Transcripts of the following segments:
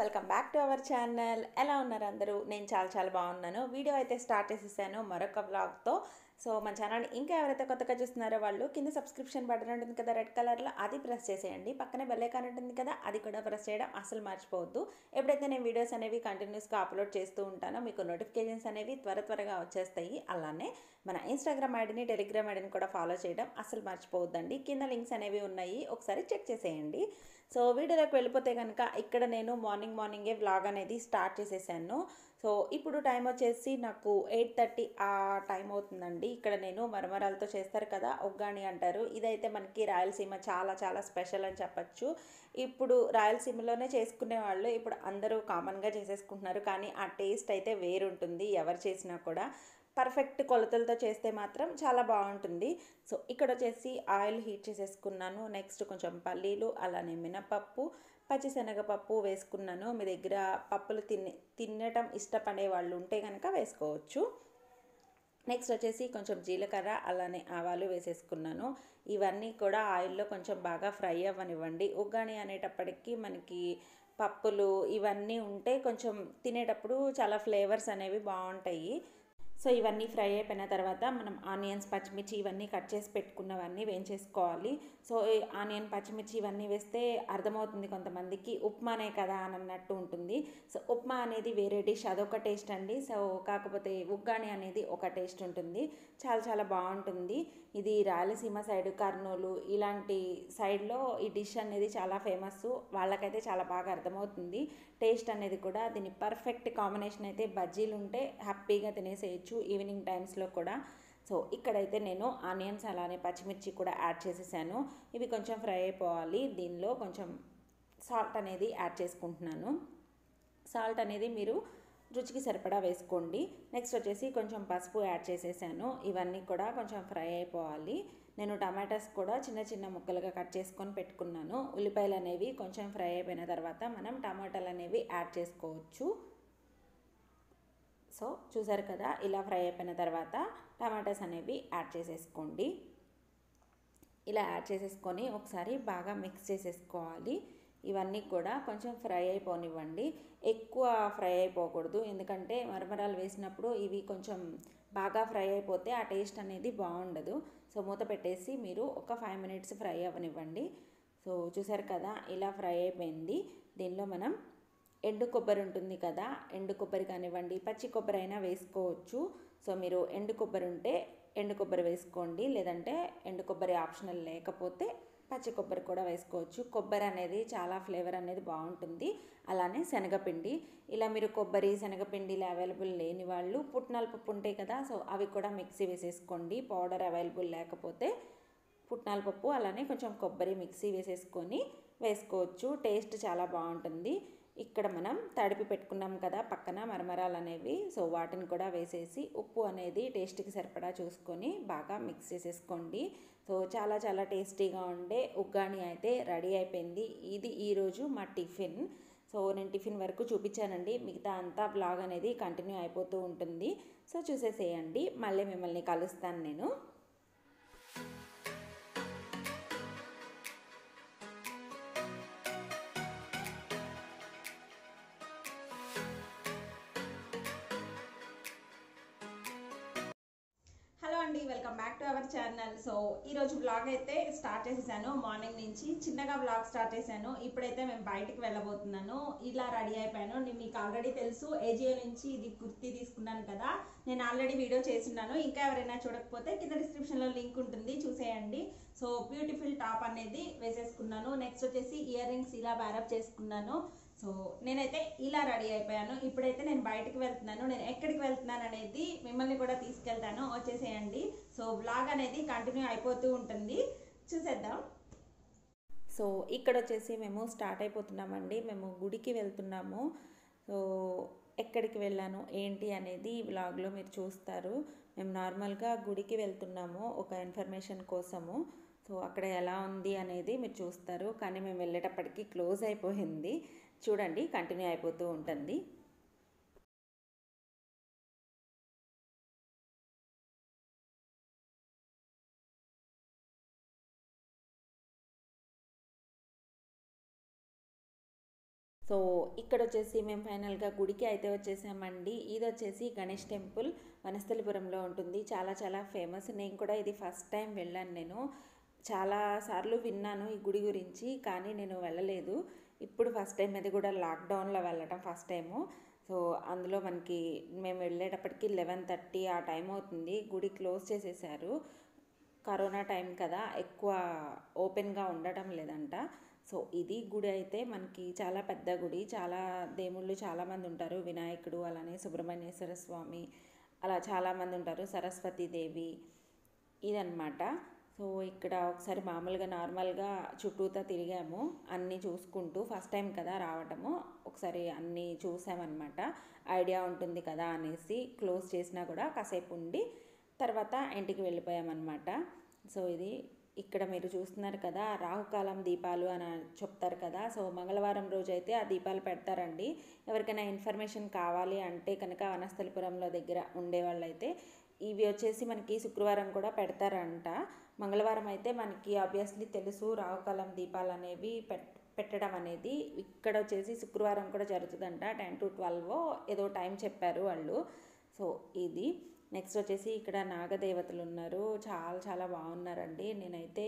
welcome back to our channel ఎలా ఉన్నారు అందరూ నేను చాలా చాలా బాగున్నాను వీడియో అయితే స్టార్ట్ చేసేసాను మరొక వ్లాగ్తో సో మన ఛానల్ ఇంకా ఎవరైతే కొత్తగా చూస్తున్నారో వాళ్ళు కింద సబ్స్క్రిప్షన్ బటన్ ఉంటుంది కదా రెడ్ కలర్లో అది ప్రెస్ చేసేయండి పక్కనే బెల్ ఐకాన్ ఉంటుంది కదా అది కూడా ప్రెస్ చేయడం అసలు మర్చిపోవద్దు ఎప్పుడైతే నేను వీడియోస్ అనేవి కంటిన్యూస్గా అప్లోడ్ చేస్తూ ఉంటానో మీకు నోటిఫికేషన్స్ అనేవి త్వర త్వరగా వచ్చేస్తాయి అలానే మన ఇన్స్టాగ్రామ్ ఐడిని టెలిగ్రామ్ ఐడిని కూడా ఫాలో చేయడం అసలు మర్చిపోవద్దండి కింద లింక్స్ అనేవి ఉన్నాయి ఒకసారి చెక్ చేసేయండి సో వీడియోలోకి వెళ్ళిపోతే కనుక ఇక్కడ నేను మార్నింగ్ మార్నింగే వ్లాగ్ అనేది స్టార్ట్ చేసేసాను సో ఇప్పుడు టైం వచ్చేసి నాకు ఎయిట్ థర్టీ ఆ టైం అవుతుందండి ఇక్కడ నేను మరమరాలతో చేస్తారు కదా ఒగ్గాని అంటారు ఇదైతే మనకి రాయలసీమ చాలా చాలా స్పెషల్ అని చెప్పచ్చు ఇప్పుడు రాయలసీమలోనే చేసుకునే వాళ్ళు ఇప్పుడు అందరూ కామన్గా చేసేసుకుంటున్నారు కానీ ఆ టేస్ట్ అయితే వేరుంటుంది ఎవరు చేసినా కూడా పర్ఫెక్ట్ కొలతలతో చేస్తే మాత్రం చాలా బాగుంటుంది సో ఇక్కడ వచ్చేసి ఆయిల్ హీట్ చేసేసుకున్నాను నెక్స్ట్ కొంచెం పల్లీలు అలానే మినపప్పు పచ్చిశనగపప్పు వేసుకున్నాను మీ దగ్గర పప్పులు తిని తినటం ఇష్టపడే వాళ్ళు ఉంటే కనుక వేసుకోవచ్చు నెక్స్ట్ వచ్చేసి కొంచెం జీలకర్ర అలానే ఆవాలు వేసేసుకున్నాను ఇవన్నీ కూడా ఆయిల్లో కొంచెం బాగా ఫ్రై అవ్వనివ్వండి ఉగ్గాని అనేటప్పటికి మనకి పప్పులు ఇవన్నీ ఉంటే కొంచెం తినేటప్పుడు చాలా ఫ్లేవర్స్ అనేవి బాగుంటాయి సో ఇవన్నీ ఫ్రై అయిపోయిన తర్వాత మనం ఆనియన్స్ పచ్చిమిర్చి ఇవన్నీ కట్ చేసి పెట్టుకున్నవన్నీ వేయించేసుకోవాలి సో ఈ ఆనియన్ పచ్చిమిర్చి ఇవన్నీ వేస్తే అర్థమవుతుంది కొంతమందికి ఉప్మానే కదా అని అన్నట్టు ఉంటుంది సో ఉప్మా అనేది వేరే డిష్ అదొక టేస్ట్ అండి సో కాకపోతే ఉగ్గాని అనేది ఒక టేస్ట్ ఉంటుంది చాలా చాలా బాగుంటుంది ఇది రాయలసీమ సైడ్ కర్నూలు ఇలాంటి సైడ్లో ఈ డిష్ అనేది చాలా ఫేమస్ వాళ్ళకైతే చాలా బాగా అర్థమవుతుంది టేస్ట్ అనేది కూడా దీని పర్ఫెక్ట్ కాంబినేషన్ అయితే బజ్జీలు ఉంటే హ్యాపీగా తినేసేయచ్చు ఈవినింగ్ టైమ్స్లో కూడా సో ఇక్కడైతే నేను ఆనియన్స్ అలానే పచ్చిమిర్చి కూడా యాడ్ చేసేసాను ఇవి కొంచెం ఫ్రై అయిపోవాలి దీనిలో కొంచెం సాల్ట్ అనేది యాడ్ చేసుకుంటున్నాను సాల్ట్ అనేది మీరు రుచికి సరిపడా వేసుకోండి నెక్స్ట్ వచ్చేసి కొంచెం పసుపు యాడ్ చేసేసాను ఇవన్నీ కూడా కొంచెం ఫ్రై అయిపోవాలి నేను టమాటాస్ కూడా చిన్న చిన్న ముక్కలుగా కట్ చేసుకొని పెట్టుకున్నాను ఉల్లిపాయలు అనేవి కొంచెం ఫ్రై అయిపోయిన తర్వాత మనం టమాటాలు అనేవి యాడ్ చేసుకోవచ్చు సో చూసారు కదా ఇలా ఫ్రై అయిపోయిన తర్వాత టమాటాస్ అనేవి యాడ్ చేసేసుకోండి ఇలా యాడ్ చేసేసుకొని ఒకసారి బాగా మిక్స్ చేసేసుకోవాలి ఇవన్నీ కూడా కొంచెం ఫ్రై అయిపోనివ్వండి ఎక్కువ ఫ్రై అయిపోకూడదు ఎందుకంటే మరమరాలు వేసినప్పుడు ఇవి కొంచెం బాగా ఫ్రై అయిపోతే ఆ టేస్ట్ అనేది బాగుండదు సో మూత పెట్టేసి మీరు ఒక ఫైవ్ మినిట్స్ ఫ్రై అవ్వనివ్వండి సో చూసారు కదా ఇలా ఫ్రై అయిపోయింది దీనిలో మనం ఎండు కొబ్బరి ఉంటుంది కదా ఎండు కొబ్బరి కానివ్వండి పచ్చి కొబ్బరి అయినా వేసుకోవచ్చు సో మీరు ఎండు కొబ్బరి ఉంటే ఎండు కొబ్బరి వేసుకోండి లేదంటే ఎండు కొబ్బరి ఆప్షనల్ లేకపోతే పచ్చి కొబ్బరి కూడా వేసుకోవచ్చు కొబ్బరి అనేది చాలా ఫ్లేవర్ అనేది బాగుంటుంది అలానే శనగపిండి ఇలా మీరు కొబ్బరి శనగపిండిలు అవైలబుల్ లేని వాళ్ళు పుట్నాల పప్పు ఉంటాయి కదా సో అవి కూడా మిక్సీ వేసేసుకోండి పౌడర్ అవైలబుల్ లేకపోతే పుట్నాల పప్పు అలానే కొంచెం కొబ్బరి మిక్సీ వేసేసుకొని వేసుకోవచ్చు టేస్ట్ చాలా బాగుంటుంది ఇక్కడ మనం తడిపి పెట్టుకున్నాం కదా పక్కన మరమరాలు అనేవి సో వాటిని కూడా వేసేసి ఉప్పు అనేది టేస్ట్కి సరిపడా చూసుకొని బాగా మిక్స్ చేసేసుకోండి సో చాలా చాలా టేస్టీగా ఉండే ఉగ్గాని అయితే రెడీ అయిపోయింది ఇది ఈరోజు మా టిఫిన్ సో నేను టిఫిన్ వరకు చూపించానండి మిగతా అంతా బ్లాగ్ అనేది కంటిన్యూ అయిపోతూ ఉంటుంది సో చూసేసేయండి మళ్ళీ మిమ్మల్ని కలుస్తాను నేను హలో అండి welcome back to our channel so ఈరోజు బ్లాగ్ అయితే స్టార్ట్ చేసేసాను మార్నింగ్ నుంచి చిన్నగా బ్లాగ్ స్టార్ట్ చేశాను ఇప్పుడైతే మేము బయటికి వెళ్ళబోతున్నాను ఇలా రెడీ అయిపోయాను నేను మీకు ఆల్రెడీ తెలుసు ఏజియో నుంచి ఇది కుర్తీ తీసుకున్నాను కదా నేను ఆల్రెడీ వీడియో చేస్తున్నాను ఇంకా ఎవరైనా చూడకపోతే కింద డిస్క్రిప్షన్లో లింక్ ఉంటుంది చూసేయండి సో బ్యూటిఫుల్ టాప్ అనేది వేసేసుకున్నాను నెక్స్ట్ వచ్చేసి ఇయర్ రింగ్స్ ఇలా బ్యారప్ చేసుకున్నాను సో నేనైతే ఇలా రెడీ అయిపోయాను ఇప్పుడైతే నేను బయటకు వెళ్తున్నాను నేను ఎక్కడికి వెళ్తున్నాను అనేది మిమ్మల్ని కూడా తీసుకెళ్తాను వచ్చేసేయండి సో బ్లాగ్ అనేది కంటిన్యూ అయిపోతూ ఉంటుంది చూసేద్దాం సో ఇక్కడ వచ్చేసి మేము స్టార్ట్ అయిపోతున్నామండి మేము గుడికి వెళ్తున్నాము సో ఎక్కడికి వెళ్ళాను ఏంటి అనేది ఈ బ్లాగ్లో మీరు చూస్తారు మేము నార్మల్గా గుడికి వెళ్తున్నాము ఒక ఇన్ఫర్మేషన్ కోసము సో అక్కడ ఎలా ఉంది అనేది మీరు చూస్తారు కానీ మేము వెళ్ళేటప్పటికి క్లోజ్ అయిపోయింది చూడండి కంటిన్యూ అయిపోతూ ఉంటుంది సో ఇక్కడ వచ్చేసి మేము ఫైనల్గా గుడికి అయితే వచ్చేసామండి ఇది వచ్చేసి గణేష్ టెంపుల్ వనస్థలిపురంలో ఉంటుంది చాలా చాలా ఫేమస్ నేను కూడా ఇది ఫస్ట్ టైం వెళ్ళాను నేను చాలా సార్లు విన్నాను ఈ గుడి గురించి కానీ నేను వెళ్ళలేదు ఇప్పుడు ఫస్ట్ టైం అది కూడా లాక్డౌన్లో వెళ్ళటం ఫస్ట్ టైము సో అందులో మనకి మేము వెళ్ళేటప్పటికి లెవెన్ థర్టీ ఆ టైం అవుతుంది గుడి క్లోజ్ చేసేసారు కరోనా టైం కదా ఎక్కువ ఓపెన్గా ఉండటం లేదంట సో ఇది గుడి అయితే మనకి చాలా పెద్ద గుడి చాలా దేవుళ్ళు చాలామంది ఉంటారు వినాయకుడు అలానే సుబ్రహ్మణ్యేశ్వర స్వామి అలా చాలామంది ఉంటారు సరస్వతి దేవి ఇదన్నమాట సో ఇక్కడ ఒకసారి మామూలుగా నార్మల్గా చుట్టూతా తిరిగాము అన్నీ చూసుకుంటూ ఫస్ట్ టైం కదా రావటము ఒకసారి అన్నీ చూసామన్నమాట ఐడియా ఉంటుంది కదా అనేసి క్లోజ్ చేసినా కూడా కాసేపు ఉండి తర్వాత ఇంటికి వెళ్ళిపోయామన్నమాట సో ఇది ఇక్కడ మీరు చూస్తున్నారు కదా రాహుకాలం దీపాలు అని చెప్తారు కదా సో మంగళవారం రోజు అయితే ఆ దీపాలు పెడతారండి ఎవరికైనా ఇన్ఫర్మేషన్ కావాలి అంటే కనుక వనస్థలిపురంలో దగ్గర ఉండేవాళ్ళైతే ఇవి వచ్చేసి మనకి శుక్రవారం కూడా పెడతారంట మంగళవారం అయితే మనకి ఆబ్వియస్లీ తెలుసు రాహుకాలం దీపాలు అనేవి పెట్ పెట్టడం అనేది ఇక్కడ వచ్చేసి శుక్రవారం కూడా జరుగుతుందంట టెన్ టు ట్వెల్వ్ ఏదో టైం చెప్పారు వాళ్ళు సో ఇది నెక్స్ట్ వచ్చేసి ఇక్కడ నాగదేవతలు ఉన్నారు చాలా చాలా బాగున్నారండి నేనైతే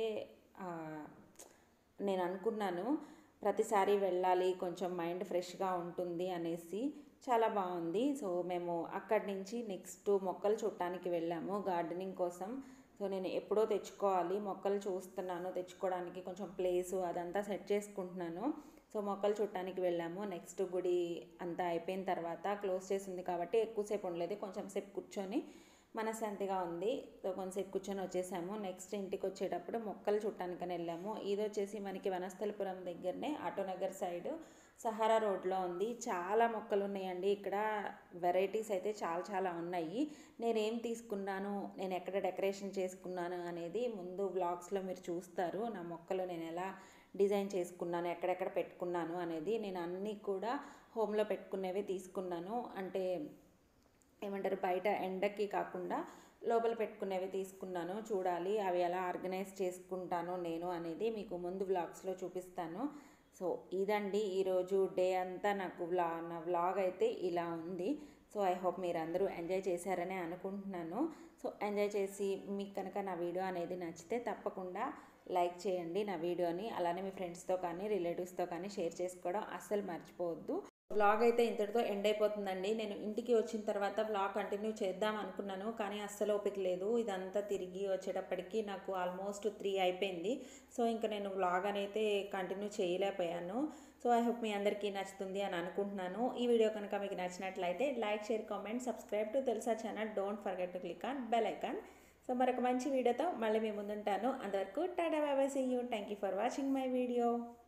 నేను అనుకున్నాను ప్రతిసారి వెళ్ళాలి కొంచెం మైండ్ ఫ్రెష్గా ఉంటుంది అనేసి చాలా బాగుంది సో మేము అక్కడి నుంచి నెక్స్ట్ మొక్కలు చూడటానికి వెళ్ళాము గార్డెనింగ్ కోసం సో నేను ఎప్పుడో తెచ్చుకోవాలి మొక్కలు చూస్తున్నాను తెచ్చుకోవడానికి కొంచెం ప్లేసు అదంతా సెట్ చేసుకుంటున్నాను సో మొక్కలు చూడటానికి వెళ్ళాము నెక్స్ట్ గుడి అంతా అయిపోయిన తర్వాత క్లోజ్ చేసింది కాబట్టి ఎక్కువసేపు ఉండలేదు కొంచెం సేపు కూర్చొని మనశ్శాంతిగా ఉంది సో కొంచెంసేపు కూర్చొని వచ్చేసాము నెక్స్ట్ ఇంటికి వచ్చేటప్పుడు మొక్కలు చూడటానికని వెళ్ళాము ఇది వచ్చేసి మనకి వనస్థలిపురం దగ్గరనే ఆటోనగర్ సైడ్ సహారా రోడ్లో ఉంది చాలా మొక్కలు ఉన్నాయండి ఇక్కడ వెరైటీస్ అయితే చాలా చాలా ఉన్నాయి నేనేం తీసుకున్నాను నేను ఎక్కడ డెకరేషన్ చేసుకున్నాను అనేది ముందు బ్లాగ్స్లో మీరు చూస్తారు నా మొక్కలు నేను ఎలా డిజైన్ చేసుకున్నాను ఎక్కడెక్కడ పెట్టుకున్నాను అనేది నేను అన్నీ కూడా హోమ్లో పెట్టుకునేవి తీసుకున్నాను అంటే ఏమంటారు బయట ఎండకి కాకుండా లోపల పెట్టుకునేవి తీసుకున్నాను చూడాలి అవి ఎలా ఆర్గనైజ్ చేసుకుంటాను నేను అనేది మీకు ముందు వ్లాగ్స్లో చూపిస్తాను సో ఇదండి ఈరోజు డే అంతా నాకు వ్లా నా వ్లాగ్ అయితే ఇలా ఉంది సో ఐ హోప్ మీరు అందరూ ఎంజాయ్ చేశారని అనుకుంటున్నాను సో ఎంజాయ్ చేసి మీకు కనుక నా వీడియో అనేది నచ్చితే తప్పకుండా లైక్ చేయండి నా వీడియోని అలానే మీ ఫ్రెండ్స్తో కానీ రిలేటివ్స్తో కానీ షేర్ చేసుకోవడం అస్సలు మర్చిపోవద్దు వ్లాగ్ అయితే ఇంతటితో ఎండ్ అయిపోతుందండి నేను ఇంటికి వచ్చిన తర్వాత వ్లాగ్ కంటిన్యూ చేద్దాం అనుకున్నాను కానీ అస్సలు ఓపిక లేదు ఇదంతా తిరిగి వచ్చేటప్పటికి నాకు ఆల్మోస్ట్ త్రీ అయిపోయింది సో ఇంకా నేను వ్లాగ్ అనేది కంటిన్యూ చేయలేకపోయాను సో ఐ హోప్ మీ అందరికీ నచ్చుతుంది అని అనుకుంటున్నాను ఈ వీడియో కనుక మీకు నచ్చినట్లయితే like share comment subscribe to తెలుసా channel don't forget to click on bell icon so మరొక మంచి వీడియోతో మళ్ళీ మీ ముందుంటాను అంతవరకు టాటా బాబాయ్ see you thank you for watching my video